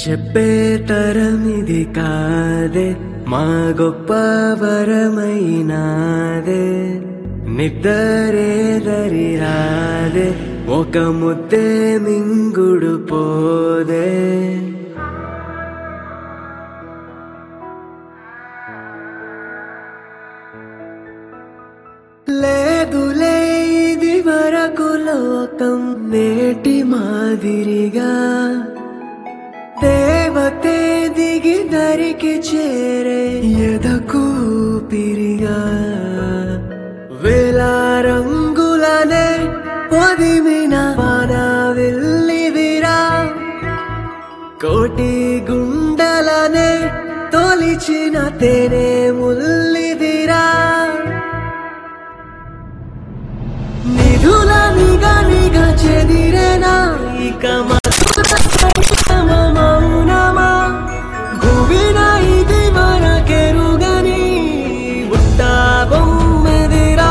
చెప్పే తరం ఇది కాదే మా గొప్ప వరమైనాదే నిద్దరే దరి రాదే ఒక ముద్దే మింగుడు పోదే లేదులే ఇది వరకు లోకం నేటి మాదిరిగా దేవతే దిగి దరికి చేరే ఎదకు పిరిగా వేల రంగులనే పొదిమిన వాన వెళ్ళివిరా కోటి గుండలనే తొలిచిన తేనె ముల్లిదిరా నిధుల నిగా నిగా చెదిరేనా ఇక మధుర సంగమ మౌనమా గువిన ఇది మనకెరుగని బుట్ట బొమ్మెదిరా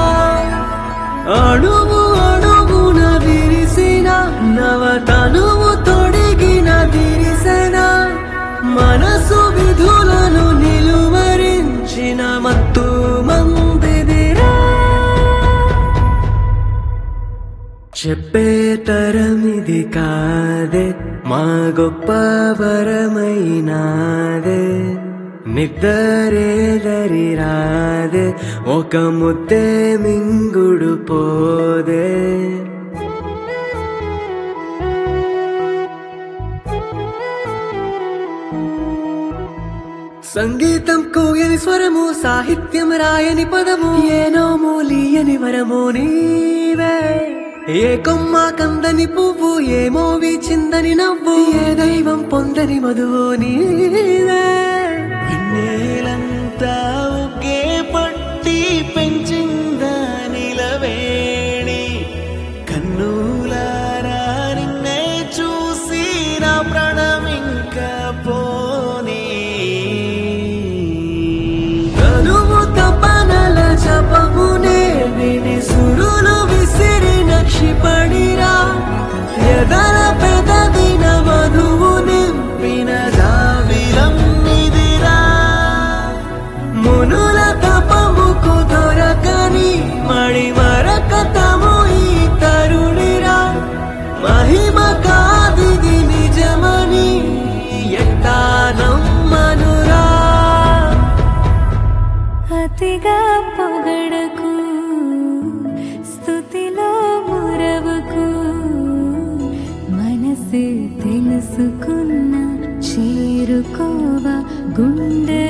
అణువు అణువున విరిసిన నవతనువు తొడిగిన దిరిసెన మనసు విధులను నిలువరించిన మత్తు మందిదిరా చెప్పే తరం ఇది కాదే మా గొప్ప వరమైనాదే నిద్దరే దరి రాదే ఒక ముద్దే మింగుడు పోదే సంగీతం కోయని స్వరము సాహిత్యం రాయని పదము ఏనో మూలియని వరము నీవే ఏ కొమ్మ కందని పువ్వు ఏమో చిందని నవ్వు ఏ దైవం పొందని మధువు నీవే నేలంతా ఒకే పట్టి పెంచిందా నిలవేణి కన్నులారా నిన్నే చూసి నా ప్రాణం ఇంకా పోనీ తనువు తపనల జపమునే విని సురులు విసిరిన క్షిపణిరా ఎదల పెదవిన మధువు నింపిన జావిలం నిదిరా మునుల తపముకు దొరకని మణి మరకతము ఈ తరుణిరా మహిమ కాదిది నిజమని ఎట్టా నమ్మనురా అతిగా పొగడకు స్థుతిలో మురవకు మనసు తెలుసుకున్న చేరుకోవ గుండె